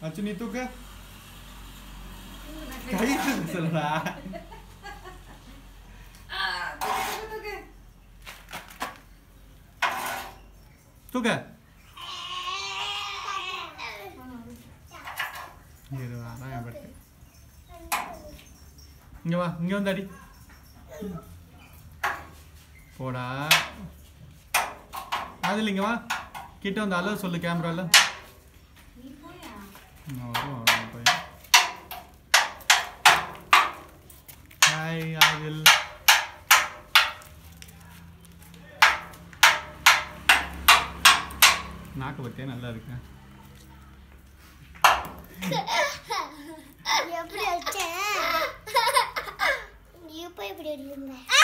அச்சு நீ தூக்கு கை தூக்க சொல்றா தூக்க இரு வரேன் என் பாட்டு. இங்க வா இங்க வந்து அடி போடா அதில் இங்க வா கிட்ட வந்து அலோ சொல்லு கேமரால நீ போயா நான் வரும் அவன் பையன் ஹாய் ஆதில் நாக்கு பத்தியா நல்லா இருக்கேன் எப்படி வச்சேன் நீ இப்போ எப்படி இருந்த